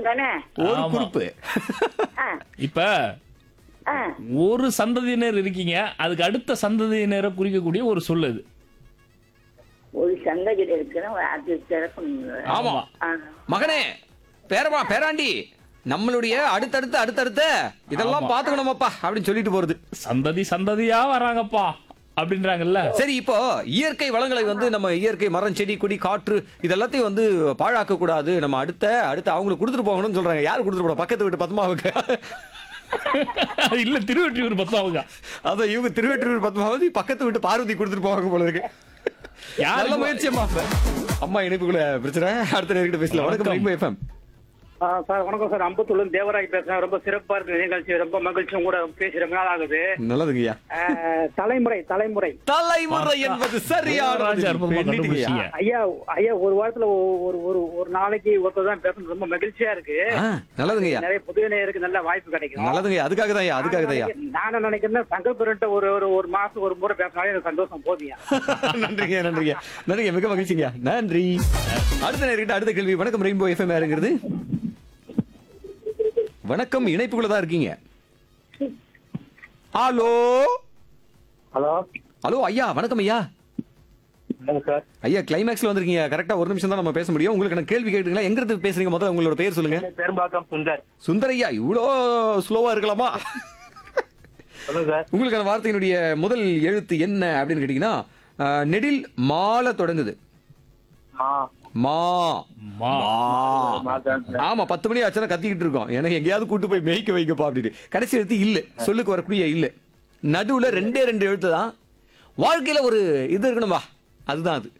அர்த்தம் தானே ஒரு ஆமா. குறிப்பு ஆ, இப்ப ஆ. ஒரு சந்ததியினர் இருக்கீங்க அதுக்கு அடுத்த சந்ததியினரை குறிக்கக்கூடிய ஒரு சொல் இது ஒரு சந்ததியில் இருக்கிறோம் அது சிறப்பு ஆமா ஆ. மகனே பேரமா பேராண்டி நம்மளுடைய அடுத்தடுத்து அடுத்தடுத்த இதெல்லாம் ஆமா. பாத்துக்கணுமாப்பா அப்படின்னு சொல்லிட்டு போறது சந்ததி சந்ததியா வராங்கப்பா அப்படின்றாங்கல்ல சரி இப்போ இயற்கை வளங்களை வந்து நம்ம இயற்கை மரம் செடி கொடி காற்று இதெல்லாத்தையும் வந்து பாழாக்க கூடாது நம்ம அடுத்த அடுத்து அவங்களுக்கு கொடுத்துட்டு போகணும்னு சொல்றாங்க யாரு கொடுத்துட்டு போட பக்கத்து வீட்டு பத்மாவுக்கு இல்ல திருவெற்றியூர் பத்தாவுங்க அதான் இவங்க திருவெட்டூர் பத்மாவதி பக்கத்து வீட்டு பார்வதி கொடுத்துட்டு போவாங்க போல இருக்கு யாருக்கு- நல்ல முயற்சி அம்மா அம்மா இணைப்புக்குள்ள பிரச்சனை அடுத்த நேர்கிட்ட பேசலாம் வணக்கம் வணக்கம். ரெயின்போ எஃப்எம் ஆ, சார் வணக்கம் சார் அம்பத்தூர்ல தேவராய் பேசுறேன் ரொம்ப சிறப்பா இருக்கு நிகழ்ச்சி ரொம்ப மகிழ்ச்சியும் கூட பேசி ரொம்ப நாள் ஆகுது நல்லதுங்கய்யா ஆ, தலைமுறை தலைமுறை தலைமுறை என்பது சரியான ராஜா பதில். அற்புதமா பெண்ணிட்டுங்கய்யா. கண்டுபிடிச்சீங்க. ஐயா ஐயா ஒரு வாரத்துல ஒ- ஒரு ஒரு ஒரு நாளைக்கு ஒருத்தர் தான் பேசணும் ரொம்ப மகிழ்ச்சியா இருக்கு ஆ, நல்லதுங்கய்யா நிறைய புதிய நேயருக்கு நல்ல வாய்ப்பு கிடைக்கும் நல்லதுங்கய்யா அதுக்காக தான் ஐயா அதுக்காக தான் ஐயா நானும் நினைக்கிறேன் சங்கப்பெருட்ட ஒரு ஒரு ஒரு மாசம் ஒரு முறை பேசினாலே எனக்கு சந்தோஷம் போதியா நன்றிங்க நன்றிங்க நன்றிங்க மிக மகிழ்ச்சிங்க நன்றி அடுத்த நேர்கிட்ட அடுத்த கேள்வி வணக்கம் ரெயின்போ எஃப்எம் யாருங்கிறது வணக்கம் இணைப்புக்குள்ள தான் இருக்கீங்க ஹலோ ஹலோ ஹலோ ஐயா வணக்கம் ஐயா சார் ஐயா கிளைமேக்ஸ்ல வந்திருக்கீங்க கரெக்டா ஒரு நிமிஷம் தான் நம்ம பேச முடியும் உங்களுக்கு நான் கேள்வி கேட்டுங்களா எங்க இருந்து பேசுறீங்க முதல்ல உங்களோட பேர் சொல்லுங்க பெரும்பாக்கம் சுந்தர் சுந்தரையா இவ்வளோ ஸ்லோவா இருக்கலாமா சொல்லுங்க சார் உங்களுக்கான வார்த்தையினுடைய முதல் எழுத்து என்ன அப்படின்னு கேட்டீங்கன்னா அஹ், நெடில் மால தொடங்குது மா மா மா. ஆமா பத்து மணி ஆச்சுன்னா கத்திக்கிட்டு இருக்கோம் எனக்கு எங்கேயாவது கூட்டு போய் மேய்க்க வைக்கப்பா அப்படின்னு கடைசி எழுத்து இல்ல சொல்லுக்கு வரக்கூடிய இல்ல நடுவுல ரெண்டே ரெண்டு எழுத்து தான் வாழ்க்கையில ஒரு இது இருக்கணும்பா அதுதான் அது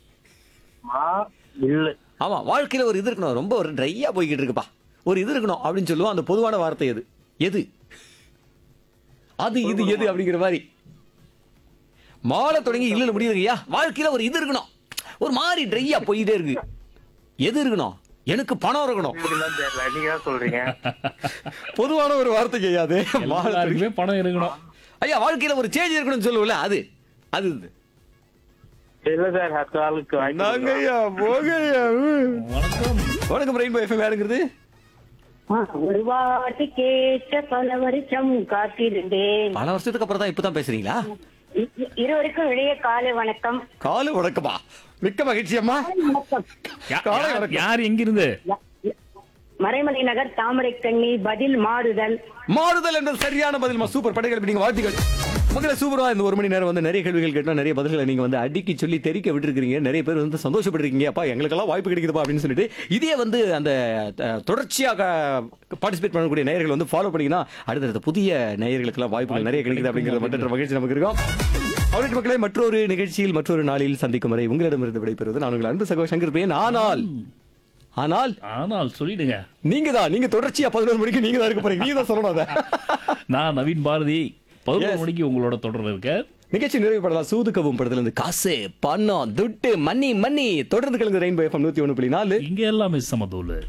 இல்ல ஆமா வாழ்க்கையில ஒரு இது இருக்கணும் ரொம்ப ஒரு ட்ரையா போய்கிட்டு இருக்குப்பா ஒரு இது இருக்கணும் அப்படின்னு சொல்லுவோம் அந்த பொதுவான வார்த்தை எது எது அது இது எது அப்படிங்கிற மாதிரி மாலை தொடங்கி இல்ல முடியுதுங்கய்யா வாழ்க்கையில ஒரு இது இருக்கணும் ஒரு மாதிரி ட்ரையா போயிட்டே இருக்கு எது இருக்கணும் எனக்கு பணம் இருக்கணும் நீங்க தான் சொல்றீங்க பொதுவான ஒரு வார்த்தைக்கு ஐயா அது மாலை தொடங்கி- எல்லாருக்குமே பணம் இருக்கணும் ஐயா வாழ்க்கையில ஒரு சேஞ்ச் இருக்கணும்னு சொல்லுவோம்ல அது அது இது. இல்ல சார் அடுத்த ஆளுக்கு நாங்க ஐயா போங்க ஐயா வணக்கம் வணக்கம் ரெயின்போ எஃப்எம் யாருங்கிறது ஒரு வாட்டி கேட்ட பல வருஷம் காத்திருந்தேன் பல வருஷத்துக்கு அப்புறம் தான் இப்பதான் பேசுறீங்களா இ- இ- இருவருக்கும் இளைய காலை வணக்கம் காலு வணக்கமா மிக்க மகிழ்ச்சி அம்மா வணக்கம் யா- காலை யார்- வணக்கம். யார் எங்கிருந்து மறைமலை நகர் தாமரை கண்ணி பதில் மாறுதல் மாறுதல் என்பது சரியான பதில் சூப்பர் படைகள் நீங்க வாழ்த்துக்கள் மக்களை சூப்பரா இந்த ஒரு மணி நேரம் வந்து நிறைய கேள்விகள் கேட்டோம் நிறைய பதில்களை நீங்க வந்து அடிக்கி சொல்லி தெரிக்க விட்டுருக்கீங்க நிறைய பேர் வந்து சந்தோஷப்பட்டிருக்கீங்க அப்பா எங்களுக்கெல்லாம் வாய்ப்பு கிடைக்குதுப்பா அப்படின்னு சொல்லிட்டு இதே வந்து அந்த அஹ், தொடர்ச்சியாக பார்ட்டிசிபேட் பண்ணக்கூடிய நேயர்கள் வந்து ஃபாலோ பண்ணீங்கன்னா அடுத்தடுத்த புதிய நேயர்களுக்கெல்லாம் வாய்ப்புகள் நிறைய கிடைக்குது அப்படிங்கிறது மட்டும் மகிழ்ச்சி நமக்கு இருக்கும் அவருக்கு மக்களே மற்றொரு நிகழ்ச்சியில் மற்றொரு நாளில் சந்திக்கும் வரை உங்களிடமிருந்து விடைபெறுவது நான் உங்கள் அன்பு சகோ சங்கர் பேன் ஆனால் ஆனால் ஆனால் சொல்லிடுங்க நீங்க தான் நீங்க தொடர்ச்சியா பதினோரு மணிக்கு நீங்க தான் இருக்க போறீங்க நீங்க தான் சொல்லணும் அதை நான் நவீன் பாரதி பதினோரு Yes. மணிக்கு உங்களோட தொடர்ல இருக்க நிகழ்ச்சி நிறைவு படலாம் சூதுக்கவும் படத்துல இருந்து காசு பணம் துட்டு மணி மணி தொடர்ந்து கலந்து ரெயின்போ எஃப்எம் நூத்தி ஒண்ணு புள்ளி நாலு இங்க எல்லாமே சமதூள்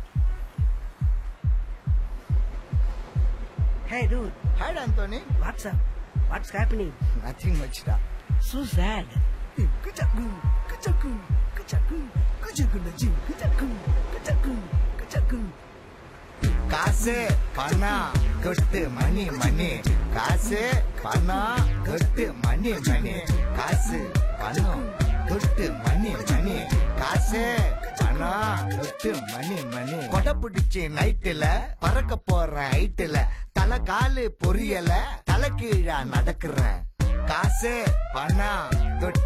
Hey dude, Hi, Anthony. what's up? What's happening? Nothing much, da. So sad. Kuchaku, kuchaku, kuchaku, kuchaku nachi, kuchaku, kuchaku, kuchaku. காசு பணம் கொட்டு மணி மணி காசு பணம் கொட்டு மணி மணி காசு பணம் கொட்டு மணி மணி காசு பணம் கொட்டு மணி மணி கொடை பிடிச்சி நைட்டுல பறக்க போற ஹைட்டுல தலை காலு பொரியல தலை கீழா நடக்கிறேன் காசு பணம் தொட்டு